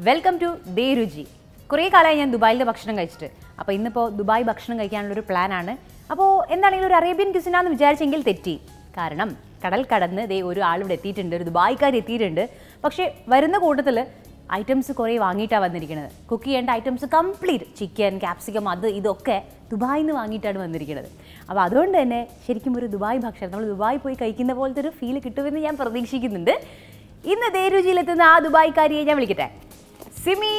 Welcome to ദേ രുചി കുറേ കാലമായി ഞാൻ ദുബായിലെ ഭക്ഷണം കഴിച്ചിട്ട് അപ്പോൾ ഇന്നിപ്പോൾ ദുബായ് ഭക്ഷണം കഴിക്കാനുള്ളൊരു പ്ലാനാണ് അപ്പോൾ എന്താണെങ്കിലും ഒരു അറേബ്യൻ ക്യുസിനാന്ന് വിചാരിച്ചെങ്കിൽ തെറ്റി കാരണം കടൽ കടന്ന് ദേ ഒരു ആളിവിടെ എത്തിയിട്ടുണ്ട് ഒരു ദുബായിക്കാർ എത്തിയിട്ടുണ്ട് പക്ഷേ വരുന്ന കൂട്ടത്തിൽ ഐറ്റംസ് കുറേ വാങ്ങിയിട്ടാണ് വന്നിരിക്കുന്നത് കുക്ക് ചെയ്യേണ്ട ഐറ്റംസ് കംപ്ലീറ്റ് ചിക്കൻ ക്യാപ്സിക്കം അത് ഇതൊക്കെ ദുബായിൽ നിന്ന് വാങ്ങിയിട്ടാണ് വന്നിരിക്കുന്നത് അപ്പോൾ അതുകൊണ്ട് തന്നെ ശരിക്കും ഒരു ദുബായ് ഭക്ഷണം നമ്മൾ ദുബായ് പോയി കഴിക്കുന്ന പോലത്തെ ഒരു ഫീൽ കിട്ടുമെന്ന് ഞാൻ പ്രതീക്ഷിക്കുന്നുണ്ട് ഇന്ന് ദേ രുചിയിലെത്തുന്ന ആ ദുബായ്ക്കാരിയെ ഞാൻ വിളിക്കട്ടെ സിമി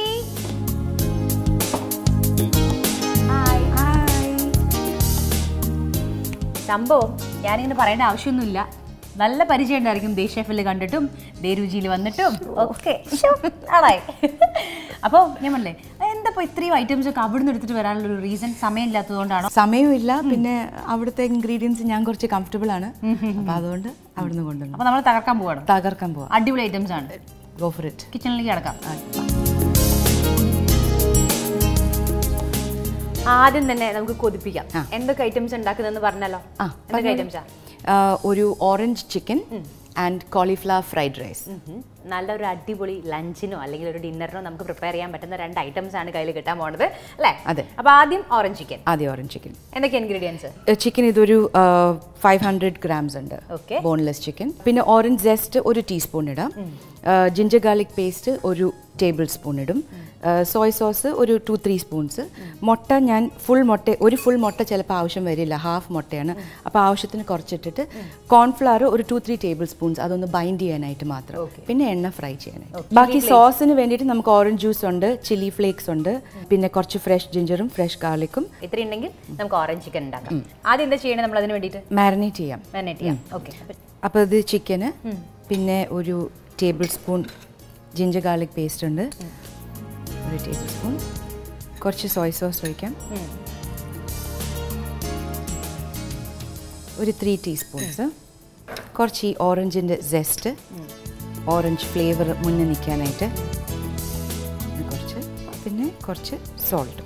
സംഭവം ഞാനിങ്ങനെ പറയേണ്ട ആവശ്യമൊന്നുമില്ല നല്ല പരിചയം ഉണ്ടായിരിക്കും ദേ ഷെഫിൽ കണ്ടിട്ടും ദേ രുചിയിൽ വന്നിട്ടും ഒക്കെ ആളായി അപ്പോൾ ഞാൻ പറഞ്ഞേ എന്താ ഇപ്പോൾ ഇത്രയും ഐറ്റംസ് ഒക്കെ അവിടെ നിന്ന് എടുത്തിട്ട് വരാനുള്ള ഒരു റീസൺ സമയമില്ലാത്തതുകൊണ്ടാണോ സമയമില്ല പിന്നെ അവിടുത്തെ ഇൻഗ്രീഡിയൻസ് ഞാൻ കുറച്ച് കംഫർട്ടബിൾ ആണ് അപ്പൊ അതുകൊണ്ട് അവിടുന്ന് കൊണ്ടുവന്നു അപ്പോൾ നമ്മൾ തകർക്കാൻ പോവാണ് തകർക്കാൻ പോവാം അടിപൊളി ഐറ്റംസ് ആണ് ഗോ ഫോർ ഇറ്റ് കിച്ചണിലേക്ക് കിടക്കാം ആദ്യം തന്നെ നമുക്ക് കൊതിപ്പിക്കാം എന്തൊക്കെ ഐറ്റംസ് ഉണ്ടാക്കുന്നതെന്ന് പറഞ്ഞല്ലോ ആ എന്തൊക്കെ ഐറ്റംസാ ഒരു orange chicken and cauliflower fried rice നല്ലൊരു അടിപൊളി ലഞ്ചിനോ അല്ലെങ്കിൽ ഒരു ഡിന്നറിനോ നമുക്ക് പ്രിപ്പയർ ചെയ്യാൻ പറ്റുന്ന രണ്ട് ഐറ്റംസ് ആണ് കയ്യിൽ കിട്ടാൻ പോണത് അല്ലേ അതെ. അപ്പൊ ആദ്യം ഓറഞ്ച് ചിക്കൻ ആദ്യം ഓറഞ്ച് ചിക്കൻ എന്തൊക്കെ ഇൻഗ്രീഡിയൻസ് ചിക്കൻ ഇതൊരു ഫൈവ് ഹൺഡ്രഡ് ഗ്രാംസ് ഉണ്ട് Okay. ബോൺലെസ് ചിക്കൻ പിന്നെ ഓറഞ്ച് ജസ്റ്റ് ഒരു ടീസ്പൂൺ ഇടാം ജിഞ്ചർ ഗാർലിക് പേസ്റ്റ് ഒരു ടേബിൾ സ്പൂൺ ഇടും സോയ് സോസ് ഒരു ടു ത്രീ സ്പൂൺസ് മുട്ട ഞാൻ ഫുൾ മുട്ട ഒരു ഫുൾ മുട്ട ചിലപ്പോൾ ആവശ്യം വരില്ല ഹാഫ് മുട്ടയാണ് അപ്പോൾ ആവശ്യത്തിന് കുറച്ചിട്ടിട്ട് കോൺഫ്ലവർ ഒരു ടു ത്രീ ടേബിൾ സ്പൂൺസ് അതൊന്ന് ബൈൻഡ് ചെയ്യാനായിട്ട് മാത്രം പിന്നെ എണ്ണ ഫ്രൈ ചെയ്യാനായിട്ട് ബാക്കി സോസിന് വേണ്ടിയിട്ട് നമുക്ക് ഓറഞ്ച് ജ്യൂസ് ഉണ്ട് ചില്ലി ഫ്ലേക്സ് ഉണ്ട് പിന്നെ കുറച്ച് ഫ്രഷ് ജിഞ്ചറും ഫ്രഷ് ഗാർലിക്കും ഇത്ര ഉണ്ടെങ്കിൽ നമുക്ക് ഓറഞ്ച് ചിക്കൻ ഉണ്ടാക്കാം ആദ്യം എന്താ ചെയ്യണേ നമ്മൾ അതിന് വേണ്ടിയിട്ട് മാരിനേറ്റ് ചെയ്യാം മാരിനേറ്റ് ചെയ്യാം ഓക്കെ അപ്പോൾ ഇത് ചിക്കന് പിന്നെ ഒരു tablespoon ginger garlic paste ഉണ്ട് ഒരു ടേബിൾ സ്പൂൺ കുറച്ച് സോയ് സോസ് ഒഴിക്കാം ഒരു ത്രീ ടീസ്പൂൺസ് കുറച്ച് ഈ ഓറഞ്ചിൻ്റെ ജെസ്റ്റ് ഓറഞ്ച് ഫ്ലേവർ മുന്നിൽ നിൽക്കാനായിട്ട് പിന്നെ കുറച്ച് പിന്നെ കുറച്ച് സോൾട്ട്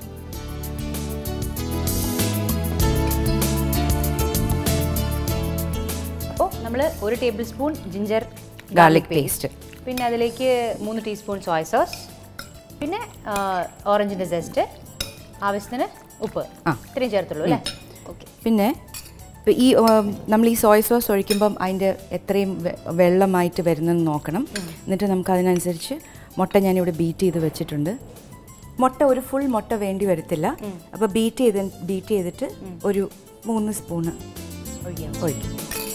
അപ്പോൾ നമ്മൾ ഒരു tablespoon ginger garlic paste പിന്നെ അതിലേക്ക് മൂന്ന് ടീസ്പൂൺ സോയ സോസ് പിന്നെ ഓറഞ്ചിൻ്റെ ജസ്റ്റ് ആവശ്യത്തിന് ഉപ്പ് ആ. ഇത്രയും ചേർത്തുള്ളൂ അല്ലേ ഓക്കെ പിന്നെ ഇപ്പം ഈ ഉം, നമ്മൾ ഈ സോയ സോസ് ഒഴിക്കുമ്പം അതിൻ്റെ എത്രയും വെ- വെള്ളമായിട്ട് വരുന്നെന്ന് നോക്കണം എന്നിട്ട് നമുക്ക് അതിനനുസരിച്ച് മുട്ട ഞാനിവിടെ ബീറ്റ് ചെയ്ത് വെച്ചിട്ടുണ്ട് മുട്ട ഒരു ഫുൾ മുട്ട വേണ്ടി വരത്തില്ല അപ്പോൾ ബീറ്റ് ചെയ്ത് ബീറ്റ് ചെയ്തിട്ട് ഒരു മൂന്ന് സ്പൂണ് ഒഴിക്കാം ഒഴിക്കും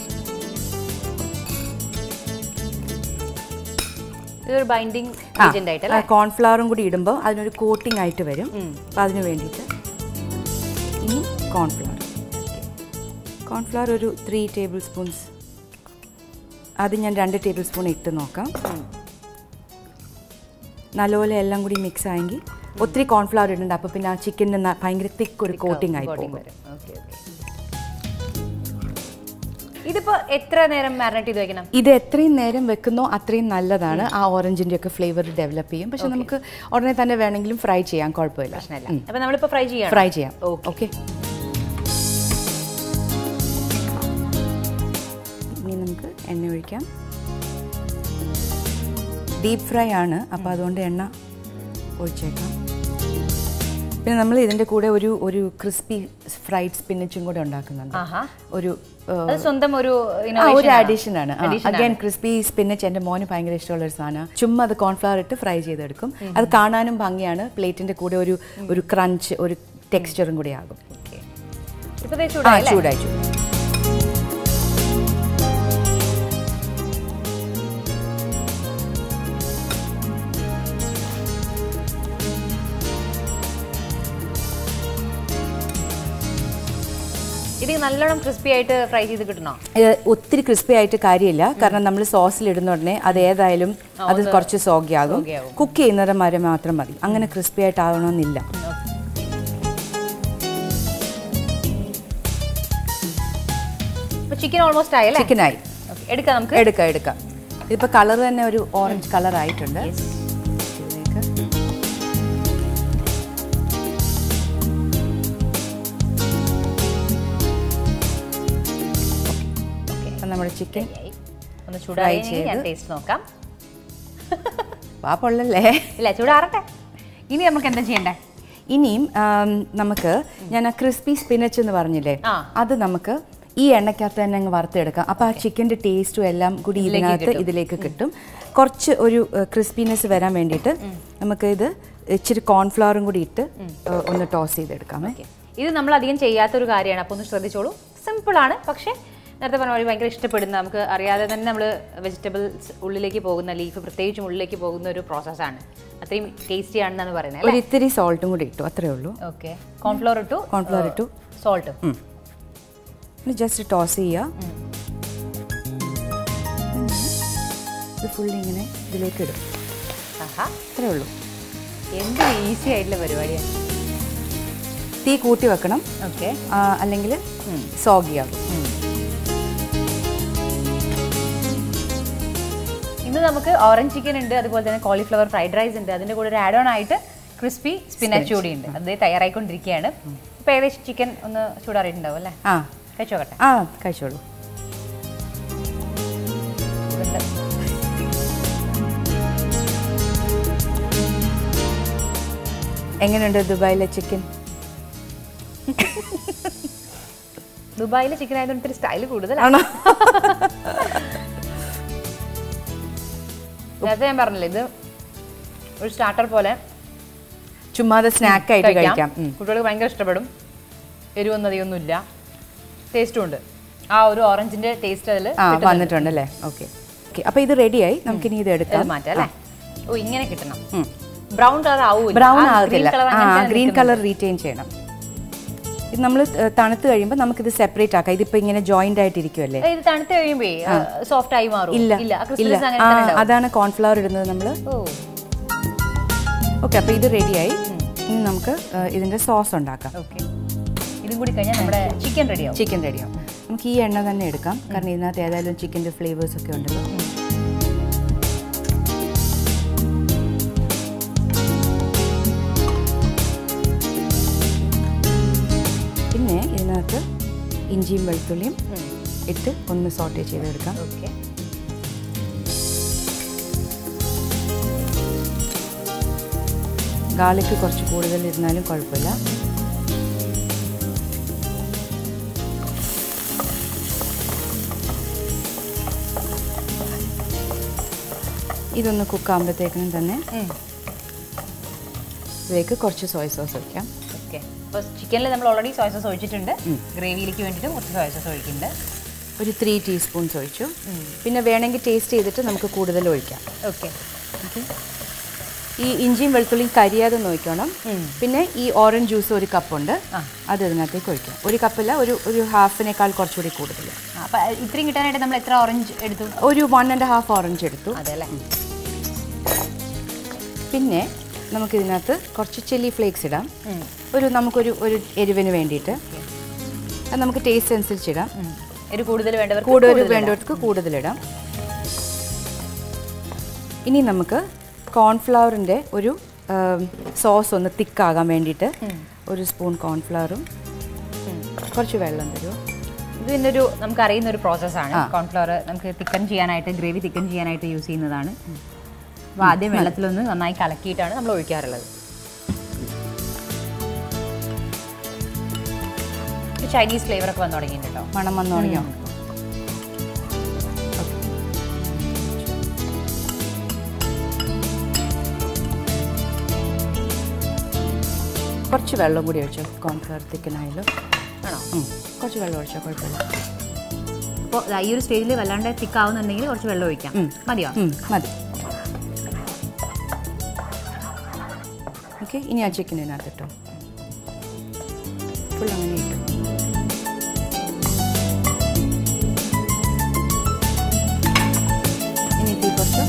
ഇതൊരു ബൈൻഡിങ് ഏജന്റ് ആയിട്ട് അല്ലേ കോൺഫ്ലവറും കൂടി ഇടുമ്പോൾ അതിനൊരു കോട്ടിംഗ് ആയിട്ട് വരും അപ്പോൾ അതിന് വേണ്ടിയിട്ട് ഇനി കോൺഫ്ലവർ കോൺഫ്ലവർ ഒരു ത്രീ ടേബിൾ സ്പൂൺസ് അത് ഞാൻ രണ്ട് ടേബിൾ സ്പൂൺ ഇട്ട് നോക്കാം നല്ലപോലെ എല്ലാം കൂടി മിക്സ് ആയെങ്കിൽ ഒത്തിരി കോൺഫ്ലവർ ഇടുന്നുണ്ട് അപ്പോൾ പിന്നെ ആ ചിക്കൻ്റെ ഭയങ്കര തിക്ക് ഒരു കോട്ടിംഗ് ആയി Coating പോകും വരും ഓക്കെ ഓക്കെ ഇതിപ്പോ എത്ര നേരം മാരിനേറ്റ് ചെയ്ത് വെക്കണം ഇത് എത്രയും നേരം വെക്കുന്നോ അത്രയും നല്ലതാണ് ആ ഓറഞ്ചിൻ്റെ ഒക്കെ ഫ്ലേവർ ഡെവലപ്പ് ചെയ്യും പക്ഷെ നമുക്ക് ഉടനെ തന്നെ വേണമെങ്കിലും ഫ്രൈ ചെയ്യാം കുഴപ്പമില്ല പ്രശ്നമില്ല അപ്പൊ നമ്മളിപ്പോ ഫ്രൈ ചെയ്യാം ഫ്രൈ ചെയ്യാം Okay. ഓക്കെ ഇനി നമുക്ക് എണ്ണ ഒഴിക്കാം ഡീപ്പ് ഫ്രൈ ആണ് അപ്പോൾ അതുകൊണ്ട് എണ്ണ ഒഴിച്ചേക്കാം പിന്നെ നമ്മൾ ഇതിൻ്റെ കൂടെ ഒരു ഒരു ക്രിസ്പി ഫ്രൈഡ് സ്പിന്നച്ചും കൂടെ ഉണ്ടാക്കുന്നുണ്ട് ആഹാ ഒരു അത് സ്വന്തം ഒരു ആ, innovation ഒരു ആണോ? അഡീഷൻ ആണ് അഗൈൻ ക്രിസ്പി സ്പിന്നച്ച് എൻ്റെ മോന് ഭയങ്കര ഇഷ്ടമുള്ള ഒരു സാധനമാണ് ചുമ്മാ അത് കോൺഫ്ലവർ ഇട്ട് ഫ്രൈ ചെയ്തെടുക്കും അത് കാണാനും ഭംഗിയാണ് പ്ലേറ്റിന്റെ കൂടെ ഒരു ഒരു ക്രഞ്ച് ഒരു ടെക്സ്ചറും കൂടി ആകും Okay. ഇപ്പൊ ദേ ആ ചൂടായി അല്ലേ? ചൂടായി ചൂടായി ഇത് നല്ലോണം ക്രിസ്പി ആയിട്ട് ഫ്രൈ ചെയ്ത് കിട്ടണോ ഇത് ഒത്തിരി ക്രിസ്പി ആയിട്ട് കാര്യമില്ല കാരണം നമ്മൾ സോസിൽ ഇടുന്ന ഉടനെ അത് ഏതായാലും അത് കുറച്ച് സോഗിയാകും സോഗിയാകും. കുക്ക് ചെയ്യുന്നവരെ വരെ മാത്രം മതി അങ്ങനെ ക്രിസ്പി ആയിട്ട് ആവണമെന്നില്ല ഇപ്പൊ ചിക്കൻ ഓൾമോസ്റ്റ് ആയി അല്ലേ ചിക്കനായി Okay, എടുക്കാം നമുക്ക് എടുക്കാം എടുക്കാം ഇതിപ്പോൾ കളർ തന്നെ ഒരു ഓറഞ്ച് കളർ ആയിട്ടുണ്ട് ഇതിലേക്ക് Okay. അപ്പം നമ്മുടെ ചിക്കൻ ഒന്ന് ചൂടായി ചെയ്ത്. ഞാൻ ടേസ്റ്റ് നോക്കാം വാ പൊള്ളല്ലേ ഇല്ല ചൂടാറട്ടെ ഇനി നമുക്ക് എന്താ ചെയ്യണ്ടേ ഇനിയും ആം, നമുക്ക് ഞാൻ ആ ക്രിസ്പി സ്പിനച്ച് എന്ന് പറഞ്ഞില്ലേ ആ. അത് നമുക്ക് ഈ എണ്ണയ്ക്കകത്ത് തന്നെ അങ്ങ് വറുത്തെടുക്കാം അപ്പോൾ ആ ചിക്കൻ്റെ ടേസ്റ്റും എല്ലാം കൂടി ഇതിനകത്ത് ഇതിലേക്ക് കിട്ടും കുറച്ച് ഒരു ക്രിസ്പിനെസ് വരാൻ വേണ്ടിയിട്ട് നമുക്ക് ഇത് ഇച്ചിരി കോൺഫ്ലവറും കൂടി ഇട്ട് ഏ, ഒന്ന് ടോസ് ചെയ്തെടുക്കാമേ ഓക്കെ ഇത് നമ്മൾ അധികം ചെയ്യാത്തൊരു കാര്യമാണ് അപ്പോൾ ഒന്ന് ശ്രദ്ധിച്ചോളൂ സിമ്പിളാണ് പക്ഷേ നേരത്തെ പറഞ്ഞ പോലെ ഭയങ്കര ഇഷ്ടപ്പെടുന്ന നമുക്ക് അറിയാതെ തന്നെ നമ്മൾ വെജിറ്റബിൾസ് ഉള്ളിലേക്ക് പോകുന്ന ലീഫ് പ്രത്യേകിച്ചും ഉള്ളിലേക്ക് പോകുന്ന ഒരു പ്രോസസ്സാണ് അത്രയും ടേസ്റ്റി ആണെന്നാണ് പറയുന്നത് ഒരു ഇത്തിരി സോൾട്ടും കൂടി ഇട്ടു അത്രേ ഉള്ളൂ ഓക്കെ കോൺഫ്ലോർ ഇട്ടു കോൺഫ്ലവർ ഇട്ടു സോൾട്ട് ജസ്റ്റ് ടോസ് ചെയ്യുക ഇത് ഫുള്ളി ഇങ്ങനെ ഇതിലേക്ക് ഇടും ആഹാ അത്രേ ഉള്ളൂ എന്ത് ഈസി ആയിട്ടുള്ള പരിപാടിയാണ് തീ കൂട്ടി വെക്കണം ഓക്കെ ആ, അല്ലെങ്കിൽ സോഗിയാകും ഇന്ന് നമുക്ക് ഓറഞ്ച് ചിക്കൻ ഉണ്ട് അതുപോലെ തന്നെ കോളിഫ്ലവർ ഫ്രൈഡ് റൈസ് ഉണ്ട് അതിന്റെ കൂടെ ഒരു ആഡ് ഓൺ ആയിട്ട് ക്രിസ്പി സ്പിനാച്ച് കൂടി ഉണ്ട് അത് തയ്യാറായിക്കൊണ്ടിരിക്കുകയാണ് ഇപ്പൊ ഏകദേശം ചിക്കൻ ഒന്ന് ചൂടാറിയിട്ടുണ്ടാവും അല്ലേ ആ കഴിച്ചു നോക്കട്ടെ ആ കഴിച്ചോളൂ ഇതുണ്ട്. എങ്ങനെയുണ്ട് ദുബായിലെ ചിക്കൻ ദുബായിലെ ചിക്കൻ ആയതുകൊണ്ട് ഇത്തിരി സ്റ്റൈൽ കൂടുതലാണ് ആണോ നേരത്തെ ഞാൻ പറഞ്ഞില്ലേ ഇത് ഒരു സ്റ്റാർട്ടർ പോലെ ചുമ്മാതെ സ്നാക്ക് ആയിട്ട് കഴിക്കാം ഉം. കുട്ടികൾക്ക് ഭയങ്കര ഇഷ്ടപ്പെടും എരിവൊന്നും അധികമൊന്നും ഇല്ല ടേസ്റ്റും ഉണ്ട് ആ ഒരു ഓറഞ്ചിന്റെ ടേസ്റ്റ് അതിൽ ആ വന്നിട്ടുണ്ട് അല്ലേ ഓക്കെ ഓക്കെ അപ്പോൾ ഇത് റെഡിയായി നമുക്കിനി ഇത് എടുക്കാം മാറ്റാം അല്ലേ ഓ ഇങ്ങനെ കിട്ടണം ബ്രൗൺ കളർ ആവൂല ബ്രൗൺ ആ ആകത്തില്ല green colour ആ അങ്ങനെ തന്നെ ഗ്രീൻ നിൽക്കുന്നത്. കളർ റീറ്റെയിൻ ചെയ്യണം ഇത് നമ്മൾ തണുത്ത് കഴിയുമ്പോൾ നമുക്കിത് സെപ്പറേറ്റ് ആക്കാം ഇതിപ്പോൾ ഇങ്ങനെ ജോയിന്റ് ആയിട്ടിരിക്കുമല്ലേ ഇത് തണുത്ത് കഴിയുമ്പോ സോഫ്റ്റ് ആയി മാറും ഇല്ല ഇല്ല ആ ഇല്ല crispiness അങ്ങനെ ആ തന്നെ ഉണ്ടാവും. അതാണ് കോൺഫ്ലവർ ഇടുന്നത് നമ്മൾ ഓ ഓക്കെ അപ്പോൾ ഇത് റെഡിയായി ഇനി നമുക്ക് ആ, ഇതിൻ്റെ സോസ് ഉണ്ടാക്കാം ഓക്കെ ഇതും കൂടി കഴിഞ്ഞാൽ നമ്മുടെ ചിക്കൻ റെഡിയാവും ചിക്കൻ റെഡിയാവും നമുക്ക് ഈ എണ്ണ തന്നെ എടുക്കാം കാരണം ഇതിനകത്ത് ഏതായാലും ചിക്കൻ്റെ ഫ്ലേവേഴ്സ് ഒക്കെ ഉണ്ടല്ലോ പിന്നെ ഇതിനകത്ത് ഇഞ്ചിയും വെളുത്തുള്ളിയും ഇട്ട് ഒന്ന് സോട്ടേ ചെയ്തെടുക്കാം ഓക്കെ ഗാർലിക്ക് കുറച്ച് കൂടുതൽ ഇരുന്നാലും കുഴപ്പമില്ല ഇതൊന്ന് കുക്കാകുമ്പോഴത്തേക്കിനും തന്നെ ഇതിലേക്ക് കുറച്ച് സോയ സോസ് ഒഴിക്കാം ഓക്കെ അപ്പോൾ ചിക്കനിൽ നമ്മൾ ഓൾറെഡി സോയ സോസ് ഒഴിച്ചിട്ടുണ്ട് ഗ്രേവിയിലേക്ക് വേണ്ടിയിട്ട് കുറച്ച് സോയ സോസ് ഒഴിക്കുന്നുണ്ട് ഒരു ത്രീ ടീസ്പൂൺസ് ഒഴിച്ചു പിന്നെ വേണമെങ്കിൽ ടേസ്റ്റ് ചെയ്തിട്ട് നമുക്ക് കൂടുതൽ ഒഴിക്കാം ഓക്കെ ഈ ഇഞ്ചിയും വെളുത്തുള്ളിയും കരിയാതെ നോക്കണം പിന്നെ ഈ ഓറഞ്ച് ജ്യൂസ് ഒരു കപ്പുണ്ട് അത് ഇതിനകത്തേക്ക് ഒഴിക്കാം ഒരു കപ്പല്ല ഒരു ഒരു ഹാഫിനേക്കാൾ കുറച്ചുകൂടി കൂടുതൽ അപ്പോൾ ഇത്രയും കിട്ടാനായിട്ട് നമ്മൾ എത്ര ഓറഞ്ച് എടുത്തു ഒരു വൺ ആൻഡ് ഹാഫ് ഓറഞ്ച് എടുത്തു അതെ അല്ലേ പിന്നെ നമുക്കിതിനകത്ത് കുറച്ച് ചില്ലി ഫ്ലേക്സ് ഇടാം ഒരു നമുക്കൊരു ഒരു എരിവിന് വേണ്ടിയിട്ട് അത് നമുക്ക് ടേസ്റ്റ് അനുസരിച്ച് ഇടാം ഒരു കൂടുതൽ വേണ്ടവർ കൂടുതൽ വേണ്ടവർക്ക് കൂടുതലിടാം ഇനി നമുക്ക് കോൺഫ്ലവറിൻ്റെ ഒരു സോസ് ഒന്ന് തിക്കാകാൻ വേണ്ടിയിട്ട് ഒരു സ്പൂൺ കോൺഫ്ലവറും കുറച്ച് വെള്ളം തരുമോ ഇത് പിന്നെ ഒരു നമുക്ക് അറിയുന്ന ഒരു പ്രോസസ്സാണ് കോൺഫ്ലവർ നമുക്ക് തിക്കൻ ചെയ്യാനായിട്ട് ഗ്രേവി തിക്കൻ ചെയ്യാനായിട്ട് യൂസ് ചെയ്യുന്നതാണ് അപ്പോൾ ആദ്യം വെള്ളത്തിലൊന്ന് നന്നായി കലക്കിയിട്ടാണ് നമ്മൾ ഒഴിക്കാറുള്ളത് ഒരു ചൈനീസ് ഫ്ലേവർ ഒക്കെ വന്നു തുടങ്ങിയിട്ടുണ്ട് കേട്ടോ മണം വന്നു തുടങ്ങിയോ കുറച്ച് വെള്ളം കൂടി ഒഴിച്ചോ കോൺഫ്ലവർ തിക്കനായാലും ആണോ കുറച്ച് വെള്ളം ഒഴിച്ചോ കുഴപ്പമില്ല അപ്പോൾ ഈ ഒരു സ്റ്റേജിൽ വല്ലാണ്ട് തിക്കാവുന്നുണ്ടെങ്കിൽ കുറച്ച് വെള്ളം ഒഴിക്കാം മതിയോ ഉം, മതി ഓക്കെ ഇനി ആ ചിക്കൻ ഇതിനകത്ത് ഇട്ടോ ഫുൾ അങ്ങനെ ഇട്ടു ഇനി തീ കുറച്ച്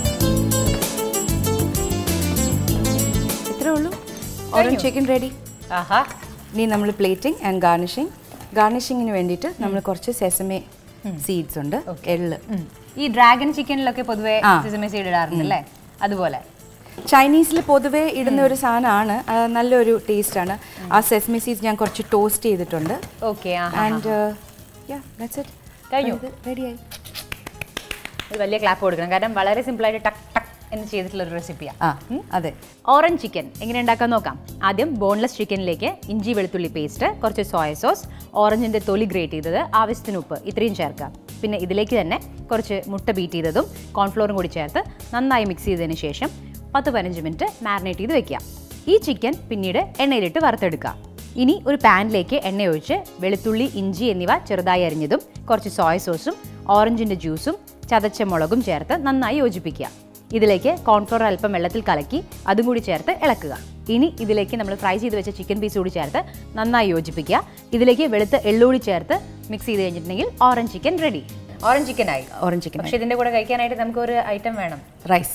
ഇത്രേ ഉള്ളൂ ഓറഞ്ച് ചിക്കൻ റെഡി ആഹാ ഇനി നമ്മൾ പ്ലേറ്റിംഗ് ആൻഡ് ഗാർണിഷിങ് ഗാർണിഷിങ്ങിന് വേണ്ടിയിട്ട് നമ്മൾ കുറച്ച് സെസമേ സീഡ്സ് ഉണ്ട് എള്ള് ഉം. ഈ ഡ്രാഗൺ ചിക്കനിലൊക്കെ പൊതുവെ ആ. സിസമി സീഡ് ഇടാറുണ്ട് അല്ലേ അതുപോലെ ചൈനീസിൽ പൊതുവേ ഇടുന്ന ഒരു സാധനമാണ് ആ, നല്ലൊരു ടേസ്റ്റാണ് ആ സെസ്മി സീഡ്സ് ഞാൻ കുറച്ച് ടോസ്റ്റ് ചെയ്തിട്ടുണ്ട് ഓക്കെ ആ ആൻഡ് ദാറ്റ്സ് ഇറ്റ് കഴിഞ്ഞു. റെഡിയായി ഒരു വലിയ ക്ലാപ്പ് കൊടുക്കണം കാരണം വളരെ സിമ്പിളായിട്ട് ടക്ക് ടക്ക് എന്ന് ചെയ്തിട്ടുള്ള ഒരു റെസിപ്പിയാണ് ആ അതെ ഓറഞ്ച് ചിക്കൻ എങ്ങനെ ഉണ്ടാക്കാൻ നോക്കാം ആദ്യം ബോൺലെസ് ചിക്കനിലേക്ക് ഇഞ്ചി വെളുത്തുള്ളി പേസ്റ്റ് കുറച്ച് സോയ സോസ് ഓറഞ്ചിന്റെ തൊലി ഗ്രേറ്റ് ചെയ്തത് ആവശ്യത്തിന് ഉപ്പ് ഇത്രയും ചേർക്കാം പിന്നെ ഇതിലേക്ക് തന്നെ കുറച്ച് മുട്ട ബീറ്റ് ചെയ്തതും കോൺഫ്ലോറും കൂടി ചേർത്ത് നന്നായി മിക്സ് ചെയ്തതിന് ശേഷം പത്ത് പതിനഞ്ച് മിനിറ്റ് മാരിനേറ്റ് ചെയ്ത് വെക്കുക ഈ ചിക്കൻ പിന്നീട് എണ്ണയിലിട്ട് വറുത്തെടുക്കുക ഇനി ഒരു പാനിലേക്ക് എണ്ണ ഒഴിച്ച് വെളുത്തുള്ളി ഇഞ്ചി എന്നിവ ചെറുതായി അരിഞ്ഞതും കുറച്ച് സോയ സോസും ഓറഞ്ചിന്റെ ജ്യൂസും ചതച്ച മുളകും ചേർത്ത് നന്നായി യോജിപ്പിക്കുക ഇതിലേക്ക് കോൺഫ്ലോർ അല്പം വെള്ളത്തിൽ കലക്കി അതും കൂടി ചേർത്ത് ഇളക്കുക ഇനി ഇതിലേക്ക് നമ്മൾ ഫ്രൈ ചെയ്ത് വെച്ച ചിക്കൻ പീസ് കൂടി ചേർത്ത് നന്നായി യോജിപ്പിക്കുക ഇതിലേക്ക് വെളുത്ത എള്ളുകൂടി ചേർത്ത് മിക്സ് ചെയ്ത് കഴിഞ്ഞിട്ടുണ്ടെങ്കിൽ orange chicken ready orange chicken ആയി ഓറഞ്ച് ചിക്കൻ പക്ഷെ ഇതിന്റെ കൂടെ കഴിക്കാനായിട്ട് നമുക്ക് ഒരു ഐറ്റം വേണം റൈസ്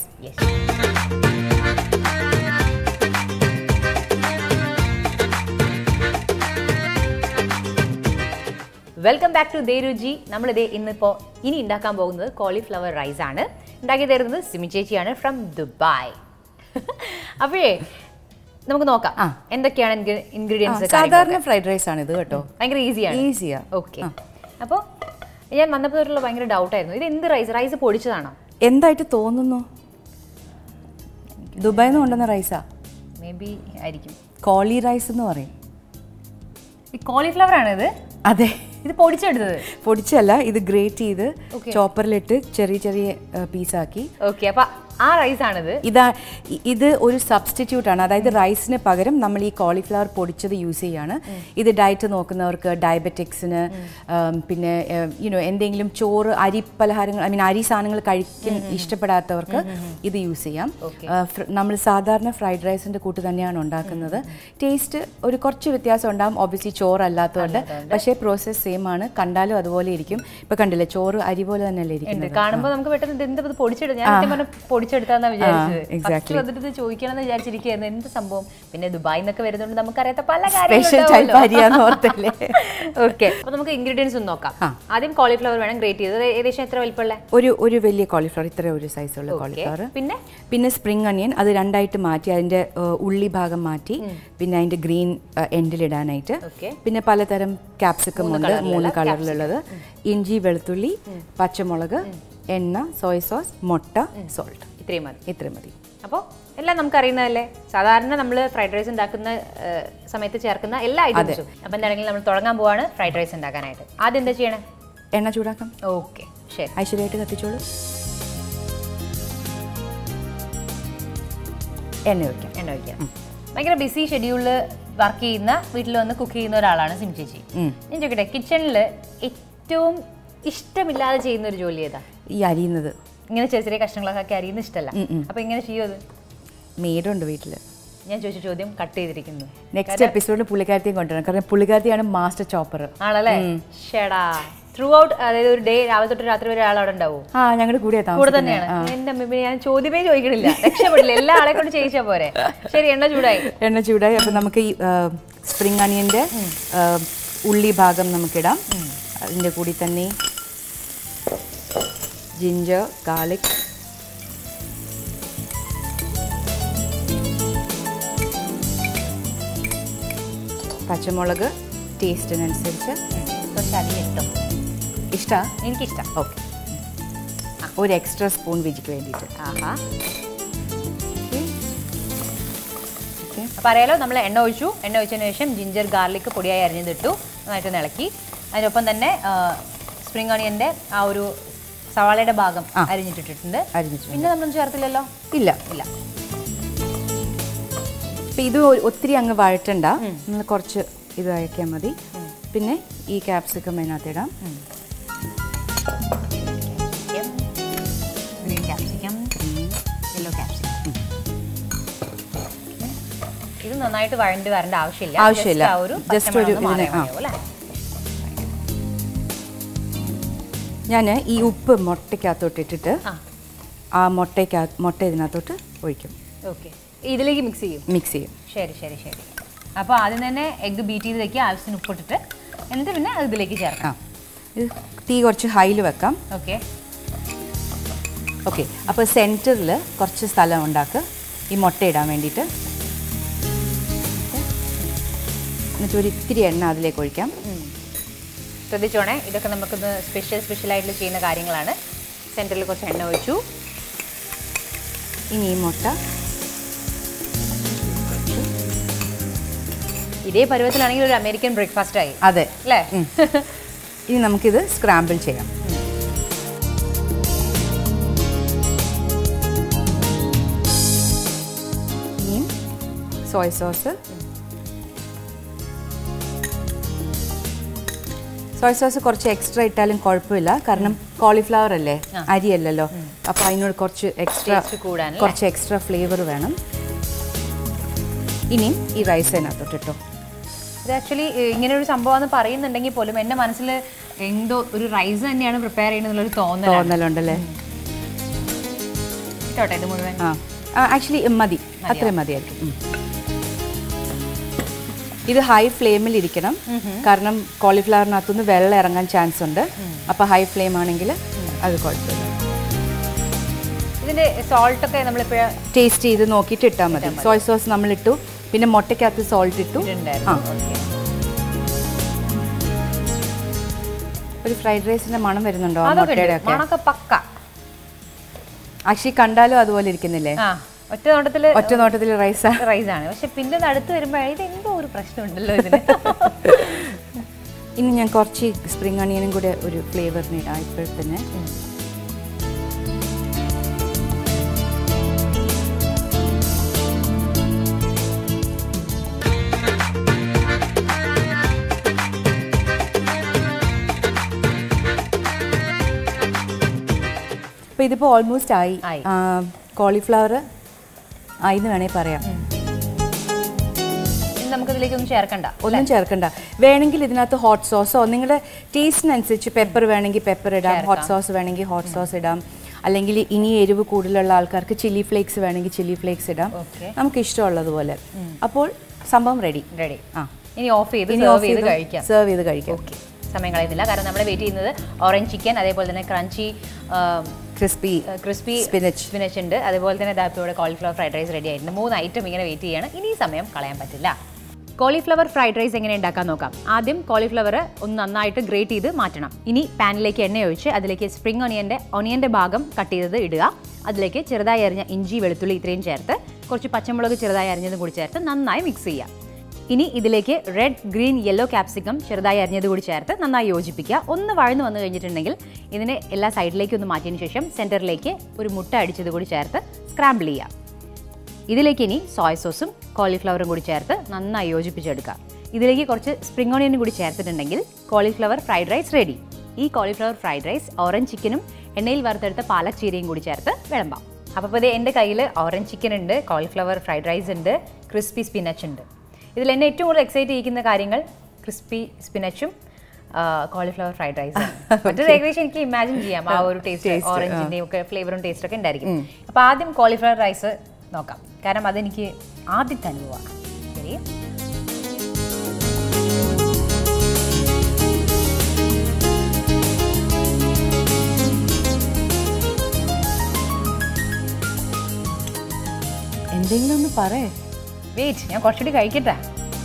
വെൽക്കം ബാക്ക് ടു ദേരുചി നമ്മളിത് ഇന്നിപ്പോൾ ഇനി ഉണ്ടാക്കാൻ പോകുന്നത് കോളിഫ്ലവർ റൈസ് ആണ് ഉണ്ടാക്കി തരുന്നത് സിമി ചേച്ചിയാണ് ഫ്രം ദുബായ് അപ്പോഴേ നമുക്ക് നോക്കാം ആ. എന്തൊക്കെയാണ് ഇൻഗ്രീഡിയൻസ് സാധാരണ ഫ്രൈഡ് റൈസ് ആണ് ഇത് കേട്ടോ ഭയങ്കര ഈസിയാണ് ഈസിയാ ഓക്കെ അപ്പോൾ ഞാൻ വന്നപ്പോഴുള്ള ഭയങ്കര ഡൗട്ടായിരുന്നു ഇത് എന്ത് റൈസ് റൈസ് പൊടിച്ചതാണോ എന്തായിട്ട് തോന്നുന്നു ദുബായിൽ നിന്ന് കൊണ്ടുവന്ന റൈസാ മേ ബി ആയിരിക്കും കോളി റൈസ് എന്ന് പറയും ഈ കോളിഫ്ലവർ ആണ് ഇത് അതെ ഇത് പൊടിച്ചെടുത്തത് പൊടിച്ചല്ല ഇത് ഗ്രേറ്റ് ചെയ്ത് Okay. ചോപ്പറിലിട്ട് ചെറിയ ചെറിയ പീസാക്കി ഓക്കെ അപ്പൊ ആ റൈസ് ആണിത് ഇതാ ഇ- ഇത് ഒരു സബ്സ്റ്റിറ്റ്യൂട്ട് ആണ് അതായത് റൈസിന് പകരം നമ്മൾ ഈ കോളിഫ്ലവർ പൊടിച്ചത് യൂസ് ചെയ്യാണ് ഇത് ഡയറ്റ് നോക്കുന്നവർക്ക് ഡയബറ്റിക്സിന് പിന്നെ യുനോ എന്തെങ്കിലും ചോറ് അരി പലഹാരങ്ങൾ ഐ മീൻ അരി സാധനങ്ങൾ കഴിക്കാൻ ഇഷ്ടപ്പെടാത്തവർക്ക് ഇത് യൂസ് ചെയ്യാം നമ്മൾ സാധാരണ ഫ്രൈഡ് റൈസിന്റെ കൂട്ട് തന്നെയാണ് ഉണ്ടാക്കുന്നത് ടേസ്റ്റ് ഒരു കുറച്ച് വ്യത്യാസം ഉണ്ടാകും ഒബ്വിയസ്ലി ചോറ് അല്ലാത്തതുകൊണ്ട് പക്ഷേ പ്രോസസ്സ് സെയിം ആണ് കണ്ടാലും അതുപോലെ ഇരിക്കും ഇപ്പൊ കണ്ടില്ലേ ചോറ് അരി പോലെ തന്നെയല്ലേ ഉണ്ട് ഇരിക്കുന്നത് കാണുമ്പോൾ നമുക്ക് പെട്ടെന്ന് ഇത് എന്ത് ഇത് പൊടിച്ചെടുത്ത് ഞാൻ സത്യം പറഞ്ഞാൽ പൊടിച്ചെടുത്താന്നാ വിചാരിച്ചത് exactly. ഫസ്റ്റ് വന്നിട്ട് ഇത് ചോദിക്കണമെന്ന് വിചാരിച്ചിരിക്കുകയായിരുന്നു എന്ത് സംഭവം പിന്നെ ദുബായിൽ നിന്നൊക്കെ വരുന്നതുകൊണ്ട് നമുക്കറിയാത്ത പല സ്പെഷ്യൽ ടൈപ്പ് അരിയാന്ന് ഓർത്തല്ലേ ഓക്കെ അപ്പൊ നമുക്ക് ഇൻഗ്രീഡിയൻസ് ഒന്ന് നോക്കാം ആ. ആദ്യം കോളിഫ്ലവർ വേണം ഗ്രേറ്റ് ചെയ്തത് ഏകദേശം എത്ര വലിപ്പമുള്ള ഒരു ഒരു വലിയ കോളിഫ്ലവർ ഇത്ര ഒരു സൈസുള്ള Okay. കോളിഫ്ലവർ പിന്നെ പിന്നെ സ്പ്രിംഗ് അണിയൻ അത് രണ്ടായിട്ട് മാറ്റി അതിന്റെ ഏഹ്, ഉള്ളി ഭാഗം മാറ്റി പിന്നെ അതിന്റെ ഗ്രീൻ എൻഡിലിടാനായിട്ട് Okay. പിന്നെ പലതരം ക്യാപ്സിക്കം ഉണ്ട് colour മൂന്ന് ഉള്ള കളറിലുള്ളത് ഇഞ്ചി വെളുത്തുള്ളി പച്ചമുളക് എണ്ണ സോയ സോസ് മുട്ട സോൾട്ട് ഇത്രയും മതി ഇത്ര മതി അപ്പോൾ എല്ലാം നമുക്കറിയുന്നതല്ലേ സാധാരണ നമ്മൾ ഫ്രൈഡ് റൈസ് ഉണ്ടാക്കുന്ന ഏഹ്, സമയത്ത് ചേർക്കുന്ന എല്ലാ ഐറ്റംസും അപ്പം എന്താണെങ്കിലും നമ്മൾ തുടങ്ങാൻ പോവാണ് ഫ്രൈഡ് റൈസ് ഉണ്ടാക്കാനായിട്ട് ആദ്യം എന്താ ചെയ്യണേ എണ്ണ ചൂടാക്കാം ഓക്കെ ശരി ഐശ്വര്യമായിട്ട് കത്തിച്ചോളൂ എണ്ണ ഒഴിക്കാം എണ്ണ ഒഴിക്കാം ഭയങ്കര ബിസി ഷെഡ്യൂളിൽ വർക്ക് ചെയ്യുന്ന വീട്ടിൽ വന്ന് കുക്ക് ചെയ്യുന്ന ഒരാളാണ് സിം ചേച്ചി ഉം. ഞാൻ ചോദിക്കട്ടെ കിച്ചണിൽ ഏറ്റവും ഇഷ്ടമില്ലാതെ ചെയ്യുന്ന ഒരു ജോലി ഏതാ ഈ അരിയുന്നത് ഇങ്ങനെ ചെറിയ ചെറിയ കഷ്ണങ്ങളൊക്കെ അറിയുന്ന ഇഷ്ടമല്ല അപ്പൊ ഇങ്ങനെ ചെയ്യും അത് മേടുണ്ട് വീട്ടില് ഞാൻ ചോദിച്ച ചോദ്യം കട്ട് ചെയ്തിരിക്കുന്നു നെക്സ്റ്റ് എപ്പിസോഡിൽ പുള്ളിക്കാരത്തെയും കൊണ്ടുവരണം കാരണം പുള്ളിക്കാരത്തിയാണ് മാസ്റ്റർ ചോപ്പർ ആണല്ലേ ഷെടാ ത്രൂ ഔട്ട് അതായത് ഒരു ഡേ രാവിലെ തൊട്ട് രാത്രി വരെ ആൾ അവിടെ ഉണ്ടാവും ആ ഞങ്ങളുടെ കൂടെ കൂടെ തന്നെയാണ് എന്റെ അമ്മ ഞാൻ ചോദ്യമേ ചോദിക്കണില്ല രക്ഷപ്പെടില്ല എല്ലാ ആളെ കൊണ്ട് ചെയ്യിച്ചാ പോരെ ശരി എണ്ണ ചൂടായി എണ്ണ ചൂടായി അപ്പം നമുക്ക് ഈ സ്പ്രിംഗ് അണിയൻ്റെ ഉള്ളി ഭാഗം നമുക്കിടാം അതിൻ്റെ കൂടി തന്നെ ജിഞ്ചർ ഗാർലിക് പച്ചമുളക് ടേസ്റ്റിനനുസരിച്ച് കുറച്ച് അധികം ഇഷ്ടം ഇഷ്ടമാണ് എനിക്കിഷ്ടം ഓക്കെ ഒരു എക്സ്ട്രാ സ്പൂൺ വെജിക്ക് വേണ്ടിയിട്ട് ആഹാ ഓക്കെ അപ്പോൾ അറിയാലോ നമ്മൾ എണ്ണ ഒഴിച്ചു എണ്ണ ഒഴിച്ചതിന് ശേഷം ജിഞ്ചർ ഗാർലിക് പൊടിയായി അരിഞ്ഞതിട്ടു നന്നായിട്ട് ഒന്ന് ഇളക്കി അതിനൊപ്പം തന്നെ സ്പ്രിംഗ് ഓണിയൻ്റെ ആ ഒരു സവാളയുടെ ഭാഗം അരിഞ്ഞിട്ടിട്ടുണ്ട് അരിഞ്ഞിട്ടുണ്ട്. പിന്നെ നമ്മളൊന്നും ചേർത്തില്ലല്ലോ ഇല്ല ഇല്ല അപ്പം ഇത് ഒ- ഒത്തിരി അങ്ങ് വഴറ്റണ്ട നമ്മൾ കുറച്ച് ഇത് വഴക്കിയാൽ മതി പിന്നെ ഈ ക്യാപ്സിക്കം അതിനകത്തിടാം ഗ്രീൻ ക്യാപ്സിക്കം യെല്ലോ ക്യാപ്സിക്കം ഇത് നന്നായിട്ട് വഴണ്ടി വരേണ്ട ആവശ്യമില്ല ആവശ്യമില്ല. Just ആ ഒരു Just ഒരു പച്ചമണം ഒന്ന് മാറിയാൽ ഇതിന്, ആ. മതിയാവും, അല്ലേ? ഞാൻ ഈ ഉപ്പ് മുട്ടയ്ക്കകത്തോട്ട് ഇട്ടിട്ട് ആ ആ മുട്ടയ്ക്ക് മുട്ട ഇതിനകത്തോട്ട് ഒഴിക്കും ഓക്കെ ഇതിലേക്ക് മിക്സ് ചെയ്യും മിക്സ് ചെയ്യും ശരി ശരി ശരി അപ്പോൾ ആദ്യം തന്നെ എഗ്ഗ് ബീറ്റ് ചെയ്ത് വെക്കുക ആവശ്യത്തിന് ഉപ്പിട്ടിട്ട് എന്നിട്ട് പിന്നെ അത് ഇതിലേക്ക് ആ ചേർക്കാം ഇത് തീ കുറച്ച് ഹൈയിൽ വെക്കാം ഓക്കെ ഓക്കെ അപ്പോൾ സെൻറ്ററിൽ കുറച്ച് സ്ഥലം ഉണ്ടാക്കുക ഈ മുട്ട ഇടാൻ വേണ്ടിയിട്ട് എന്നിട്ട് ഒരു ഇത്തിരി എണ്ണ അതിലേക്ക് ഒഴിക്കാം ശ്രദ്ധിച്ചോണേ ഇതൊക്കെ നമുക്കൊന്ന് സ്പെഷ്യൽ സ്പെഷ്യലായിട്ട് ചെയ്യുന്ന കാര്യങ്ങളാണ് സെൻറ്ററിൽ കുറച്ച് എണ്ണ ഒഴിച്ചു ഇനി ഈ മുട്ട ഇതേ പരുവത്തിലാണെങ്കിൽ ഒരു അമേരിക്കൻ ബ്രേക്ക്ഫാസ്റ്റ് ആയി അതെ അല്ലേ ഇനി നമുക്കിത് സ്ക്രാമ്പിൾ ചെയ്യാം ഇനിയും സോയ സോസ് സോയ സോസ് കുറച്ച് എക്സ്ട്രാ ഇട്ടാലും കുഴപ്പമില്ല കാരണം കോളിഫ്ലവർ അല്ലേ അരിയല്ലല്ലോ അപ്പോൾ അതിനോട് കുറച്ച് എക്സ്ട്രാ Taste കൂടാനല്ലേ? കുറച്ച് എക്സ്ട്രാ ഫ്ലേവർ വേണം ഇനിയും ഈ റൈസ് അതിനകത്തോട്ട് ഇട്ടോ ഇത് ആക്ച്വലി ഇങ്ങനെ ഒരു സംഭവം പറയുന്നുണ്ടെങ്കിൽ പോലും എൻ്റെ മനസ്സിൽ എന്തോ ഒരു റൈസ് തന്നെയാണ് പ്രിപ്പയർ ചെയ്യുന്നതിലൊരു തോന്നലാണ് തോന്നലുണ്ടല്ലേ ഇട്ടോട്ടെ ഇത് മുഴുവൻ ആ ആക്ച്വലി മതി അത്രയും മതിയായിരിക്കും ഉം. ഇത് ഹൈ ഫ്ലെയിമിൽ ഇരിക്കണം കാരണം കോളിഫ്ലവറിനകത്തുനിന്ന് വെള്ളം ഇറങ്ങാൻ ചാൻസ് ഉണ്ട് അപ്പോൾ ഹൈ ഫ്ലെയിം ആണെങ്കിൽ അത് കുഴപ്പമില്ല ഇതിന്റെ സോൾട്ട് ഒക്കെ നമ്മളിപ്പോഴും ടേസ്റ്റ് ചെയ്ത് നോക്കിയിട്ട് ഇട്ടാൽ മതി സോയ സോസ് നമ്മൾ ഇട്ടു പിന്നെ മുട്ടയ്ക്കകത്ത് സോൾട്ട് ഇട്ടു ആ ഒരു ഫ്രൈഡ് റൈസിന്റെ മണം വരുന്നുണ്ടോ ആ മുട്ടയുടെ ഒക്കെ മണൊക്കെ പക്ക ആക്ച്വലി കണ്ടാലും അതുപോലെ ഇരിക്കുന്നില്ലേ ആ ഒറ്റ നോട്ടത്തില് ഒറ്റ നോട്ടത്തിൽ റൈസ് റൈസ് ആണ് പക്ഷെ പിന്നെ ഇത് അടുത്ത് വരുമ്പോൾ ഇത് എന്തോ ഒരു പ്രശ്നമുണ്ടല്ലോ ഇതിന് ഇനി ഞാൻ കുറച്ച് സ്പ്രിംഗ് അണിയനും കൂടെ ഒരു ഫ്ലേവറിന് ഇടാം ഇപ്പോൾ തന്നെ അപ്പോൾ ഇതിപ്പോൾ ഓൾമോസ്റ്റ് ആയി ആയി. കോളിഫ്ലവർ ആയി എന്ന് വേണേൽ പറയാം ഇനി നമുക്ക് ഇതിലേക്ക് ഒന്നും ചേർക്കണ്ട ഒന്നും ചേർക്കണ്ട വേണമെങ്കിൽ ഇതിനകത്ത് ഹോട്ട് സോസോ നിങ്ങളുടെ ടേസ്റ്റിനനുസരിച്ച് പെപ്പർ വേണമെങ്കിൽ പെപ്പർ ഇടാം ഹോട്ട് സോസ് വേണമെങ്കിൽ ഹോട്ട് സോസ് ഇടാം അല്ലെങ്കിൽ ഇനി എരിവ് കൂടുതലുള്ള ആൾക്കാർക്ക് ചില്ലി ഫ്ലേക്സ് വേണമെങ്കിൽ ചില്ലി ഫ്ലേക്സ് ഇടാം Okay. നമുക്ക് ഇഷ്ടമുള്ളതുപോലെ അപ്പോൾ സംഭവം റെഡി റെഡി ആ ഇനി ഓഫ് ചെയ്ത് ഇനി സെർവ് off ചെയ്ത് ചെയ്ത് കഴിക്കാം സെർവ് ചെയ്ത് കഴിക്കാം ഓക്കെ സമയം കളയുന്നില്ല കാരണം നമ്മൾ വെയിറ്റ് ചെയ്യുന്നത് ഓറഞ്ച് ചിക്കൻ അതേപോലെ തന്നെ crunchy crispy crispy Spinach. Spinach ഉണ്ട് അതേപോലെ തന്നെ ഇതാപ്പിയുടെ കോളിഫ്ലവർ ഫ്രൈഡ് റൈസ് റെഡി ആയിട്ടുണ്ട് മൂന്ന് ഐറ്റം ഇങ്ങനെ വെയിറ്റ് ചെയ്യാണ് ഇനി ഈ സമയം കളയാൻ പറ്റില്ല കോളിഫ്ലവർ ഫ്രൈഡ് റൈസ് എങ്ങനെ ഉണ്ടാക്കാൻ നോക്കാം ആദ്യം കോളിഫ്ലവർ ഒന്ന് നന്നായിട്ട് ഗ്രേറ്റ് ചെയ്ത് മാറ്റണം ഇനി പാനിലേക്ക് എണ്ണ ഒഴിച്ച് അതിലേക്ക് സ്പ്രിംഗ് ഒണിയൻ്റെ ഒണിയൻ്റെ ഭാഗം കട്ട് ചെയ്തത് ഇടുക അതിലേക്ക് ചെറുതായി അരിഞ്ഞ ഇഞ്ചി വെളുത്തുള്ളി ഇത്രയും ചേർത്ത് കുറച്ച് പച്ചമുളക് ചെറുതായി അരിഞ്ഞതും കൂടി ചേർത്ത് നന്നായി മിക്സ് ചെയ്യുക ഇനി ഇതിലേക്ക് റെഡ് ഗ്രീൻ യെല്ലോ ക്യാപ്സിക്കം ചെറുതായി അരിഞ്ഞത് കൂടി ചേർത്ത് നന്നായി യോജിപ്പിക്കുക ഒന്ന് വഴന്നു വന്നു കഴിഞ്ഞിട്ടുണ്ടെങ്കിൽ ഇതിനെ എല്ലാ സൈഡിലേക്ക് ഒന്ന് മാറ്റിയതിന് ശേഷം സെൻറ്ററിലേക്ക് ഒരു മുട്ട അടിച്ചത് കൂടി ചേർത്ത് സ്ക്രാമ്പിൾ ചെയ്യുക ഇതിലേക്ക് ഇനി സോയ സോസും കോളിഫ്ലവറും കൂടി ചേർത്ത് നന്നായി യോജിപ്പിച്ചെടുക്കുക ഇതിലേക്ക് കുറച്ച് സ്പ്രിംഗ് ഓണിയനും കൂടി ചേർത്തിട്ടുണ്ടെങ്കിൽ കോളിഫ്ലവർ ഫ്രൈഡ് റൈസ് റെഡി ഈ കോളിഫ്ലവർ ഫ്രൈഡ് റൈസ് ഓറഞ്ച് ചിക്കനും എണ്ണയിൽ വറുത്തെടുത്ത പാലക് ചീരയും കൂടി ചേർത്ത് വിളമ്പാം അപ്പോൾ ഇപ്പോൾ എൻ്റെ കയ്യിൽ ഓറഞ്ച് ചിക്കൻ ഉണ്ട് കോളിഫ്ലവർ ഫ്രൈഡ് റൈസ് ഉണ്ട് ക്രിസ്പി സ്പിനച്ച് ഉണ്ട് ഇതിൽ എന്നെ ഏറ്റവും കൂടുതൽ എക്സൈറ്റ് ചെയ്യിക്കുന്ന കാര്യങ്ങൾ ക്രിസ്പി സ്പിനച്ചും കോളിഫ്ലവർ ഫ്രൈഡ് റൈസ് മറ്റൊരു ഏകദേശം എനിക്ക് ഇമാജിൻ ചെയ്യാം ആ ഒരു ടേസ്റ്റ് ഓറഞ്ചിൻ്റെയും ഒക്കെ ഫ്ലേവറും ടേസ്റ്റ് ഒക്കെ ഉണ്ടായിരിക്കും അപ്പോൾ ആദ്യം കോളിഫ്ലവർ റൈസ് നോക്കാം കാരണം അതെനിക്ക് ആദ്യത്തെ അനുഭവമാണ് ശരി എന്തെങ്കിലും ഒന്ന് പറയേ വെയിറ്റ് ഞാൻ കുറച്ചുകൂടി കഴിക്കട്ടെ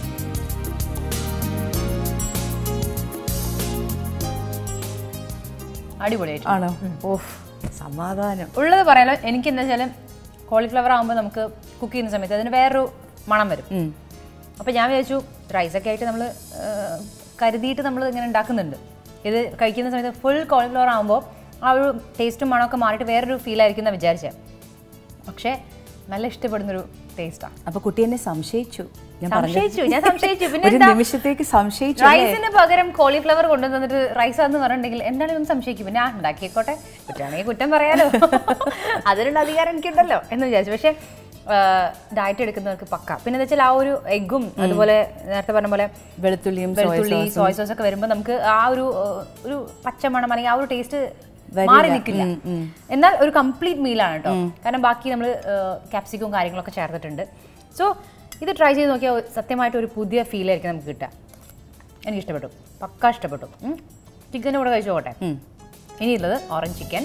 അടിപൊളിയായിട്ട് ആണോ ഓഫ് സമാധാനം ഉള്ളത് പറയാലോ എനിക്ക് എന്താ വെച്ചാൽ കോളിഫ്ലവർ ആകുമ്പോൾ നമുക്ക് കുക്ക് ചെയ്യുന്ന സമയത്ത് അതിന് വേറൊരു മണം വരും ഉം. അപ്പോൾ ഞാൻ വിചാരിച്ചു റൈസൊക്കെ ആയിട്ട് നമ്മൾ കരുതിയിട്ട് നമ്മൾ ഇങ്ങനെ ഉണ്ടാക്കുന്നുണ്ട് ഇത് കഴിക്കുന്ന സമയത്ത് ഫുൾ കോളിഫ്ലവർ ആകുമ്പോൾ ആ ഒരു ടേസ്റ്റും മണമൊക്കെ മാറിയിട്ട് വേറൊരു ഫീൽ ആയിരിക്കും എന്നാണ് വിചാരിച്ചത് പക്ഷേ നല്ല ഇഷ്ടപ്പെടുന്നൊരു ടേസ്റ്റാണ് അപ്പൊ കുട്ടി എന്നെ സംശയിച്ചു ഞാൻ പറഞ്ഞത് സംശയിച്ചു ഞാൻ സംശയിച്ചു പിന്നെ ഒരു എന്താ? നിമിഷത്തേക്ക് സംശയിച്ചു അല്ലേ? റൈസിന് പകരം കോളിഫ്ലവർ കൊണ്ടുവന്നിട്ട് റൈസ് എന്ന് പറഞ്ഞിട്ടുണ്ടെങ്കിൽ എന്താണെങ്കിലും സംശയിക്കും പിന്നെ ആ ഉണ്ടാക്കിയേക്കോട്ടെ കുറ്റാണെങ്കിൽ കുറ്റം പറയാലോ അതിനുള്ള അധികാരം എനിക്കുണ്ടല്ലോ എന്ന് വിചാരിച്ചു പക്ഷേ ഡയറ്റ് എടുക്കുന്നവർക്ക് പക്ക പിന്നെ എന്താ വെച്ചാൽ ആ ഒരു എഗ്ഗും അതുപോലെ നേരത്തെ പറഞ്ഞ പോലെ വെളുത്തുള്ളിയും soy വെളുത്തുള്ളി sauce ഉം. സോയ സോസ് ഒക്കെ വരുമ്പോൾ നമുക്ക് ആ ഒരു ആ, ഒരു പച്ചമണം അല്ലെങ്കിൽ ആ ഒരു ടേസ്റ്റ് മാറി നിൽക്കില്ല എന്നാൽ ഒരു കംപ്ലീറ്റ് മീലാണ് കേട്ടോ കാരണം ബാക്കി നമ്മൾ ക്യാപ്സിക്കും കാര്യങ്ങളൊക്കെ ചേർത്തിട്ടുണ്ട് സോ ഇത് ട്രൈ ചെയ്ത് നോക്കിയാൽ സത്യമായിട്ട് ഒരു പുതിയ ഫീൽ ആയിരിക്കും നമുക്ക് കിട്ടുക എനിക്ക് ഇഷ്ടപ്പെട്ടു പക്ക ഇഷ്ടപ്പെട്ടു ചിക്കൻ്റെ കൂടെ കഴിച്ചു പോകട്ടെ ഉം. ഇനിയുള്ളത് ഓറഞ്ച് ചിക്കൻ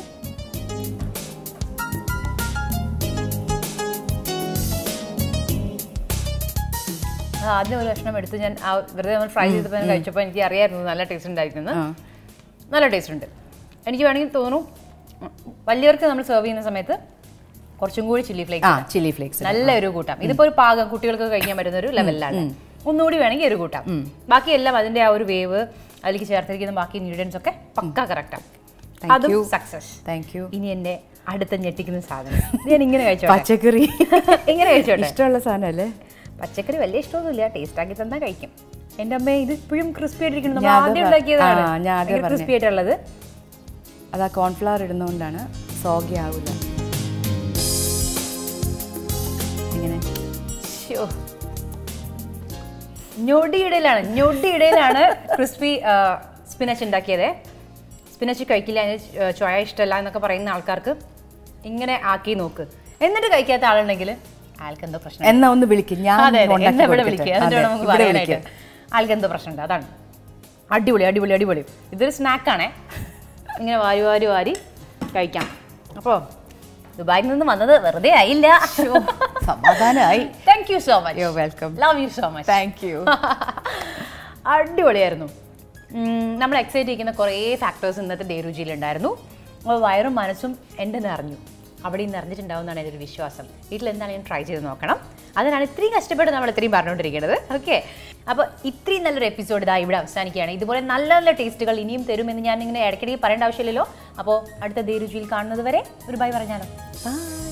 ആദ്യം ഒരു കഷ്ണം എടുത്ത് ഞാൻ ആ വെറുതെ നമ്മൾ ഫ്രൈ ചെയ്തപ്പോൾ ഞാൻ കഴിച്ചപ്പോൾ എനിക്ക് അറിയായിരുന്നു നല്ല ടേസ്റ്റ് ഉണ്ടായിരുന്നു ആ. നല്ല ടേസ്റ്റ് ഉണ്ട് എനിക്ക് വേണമെങ്കിൽ തോന്നുന്നു ഉം, വലിയവർക്ക് നമ്മൾ സെർവ് ചെയ്യുന്ന സമയത്ത് കുറച്ചും കൂടി ചില്ലി ആ ഫ്ലേക്സ് ചില്ലി ഫ്ലേക്സ് നല്ല ഒരു കൂട്ടം ഇതിപ്പോ ഒരു പാകം കുട്ടികൾക്ക് കഴിക്കാൻ പറ്റുന്ന ഒരു ലെവലിലാണ് ഒന്നുകൂടി വേണമെങ്കിൽ ഒരു കൂട്ടം ബാക്കിയെല്ലാം അതിന്റെ ആ ഒരു വേവ് അതിലേക്ക് ചേർത്തിരിക്കുന്ന ബാക്കി ഇൻഗ്രീഡിയൻസ് ഒക്കെ പക്ക കറക്റ്റാണ് Thank അതും you. സക്സസ് താങ്ക് യു ഇനി എന്റെ അടുത്ത ഞെട്ടിക്കുന്ന സാധനം ഇത് ഞാൻ ഇങ്ങനെ കഴിച്ചോട്ടെ പച്ചക്കറി ഇങ്ങനെ കഴിച്ചോട്ടെ ഇഷ്ടമുള്ള സാധനമല്ലേ പച്ചക്കറി വലിയ ഇഷ്ടമൊന്നുമില്ല ടേസ്റ്റ് ആക്കി തന്നാ കഴിക്കും എന്റെ അമ്മ ഇത് ഇപ്പോഴും ക്രിസ്പി ആയിട്ടിരിക്കുന്നു നമ്മൾ ഞാൻ അത് ആദ്യം പറ- ഉണ്ടാക്കിയതാണ് ആ, ഞാൻ അതേ പറഞ്ഞെ. ക്രിസ്പി ആയിട്ടുള്ളത് അത് ആ കോൺഫ്ലവർ ഇടുന്നതുകൊണ്ടാണ് സോഗി ആവില്ല ഇങ്ങനെ ശ്ശോ. ഞൊടിയിടയിലാണ് ഞൊടിയിടയിലാണ് ക്രിസ്പി സ്പിനച്ച് ഉണ്ടാക്കിയത് സ്പിനച്ച് കഴിക്കില്ല അതിന് ച- ചോയ ഇഷ്ടമല്ല എന്നൊക്കെ പറയുന്ന ആൾക്കാർക്ക് ഇങ്ങനെ ആക്കി നോക്ക് എന്നിട്ട് കഴിക്കാത്ത ആളുണ്ടെങ്കിൽ ആൾക്ക് എന്തോ പ്രശ്നം എന്നാ ഒന്ന് വിളിക്കും ഞാൻ അതെ അതെ ഉണ്ടാക്കി എന്നെ ഇവിടെ കൊടുക്കട്ടെ. വിളിക്കുക എന്നിട്ട് അതെ, വേണം നമുക്ക് ഇവിടെ പറയാനായിട്ട് വിളിക്കുക. ആൾക്ക് എന്തോ പ്രശ്നമുണ്ട് അതാണ് അടിപൊളി അടിപൊളി അടിപൊളി ഇതൊരു സ്നാക്കാണേ ഇങ്ങനെ വാരി വാരി വാരി കഴിക്കാം അപ്പോൾ ദുബായിൽ നിന്ന് വന്നത് വെറുതെ ആയില്ല സമാധാനമായി thank you so much you welcome love you so much thank you അടിപൊളിയായിരുന്നു ഉം, നമ്മൾ എക്സൈറ്റ് ചെയ്യുന്ന കുറേ ഫാക്ടേഴ്സ് ഇന്നത്തെ ദേരുചിയിലുണ്ടായിരുന്നു അപ്പോൾ വയറും മനസ്സും എൻ്റെ നിറഞ്ഞു അവിടെ നിന്ന് നിറഞ്ഞിട്ടുണ്ടാവുമെന്നാണ് എൻ്റെ ഒരു വിശ്വാസം വീട്ടിൽ എന്താണ് ഞാൻ ട്രൈ ചെയ്ത് നോക്കണം അതിനാണ് ഇത്രയും കഷ്ടപ്പെട്ട് നമ്മൾ ഇത്രയും പറഞ്ഞുകൊണ്ടിരിക്കുന്നത് ഓക്കെ അപ്പോൾ ഇത്രയും നല്ലൊരു എപ്പിസോഡ് ഇതാ ഇവിടെ അവസാനിക്കുകയാണ് ഇതുപോലെ നല്ല നല്ല ടേസ്റ്റുകൾ ഇനിയും തരുമെന്ന് ഞാൻ ഇങ്ങനെ ഇടയ്ക്കിടയ്ക്ക് പറയേണ്ട ആവശ്യമില്ലല്ലോ അപ്പോൾ അടുത്ത ദേരുചിയിൽ കാണുന്നത് വരെ ഒരു ബൈ പറഞ്ഞാലോ ബൈ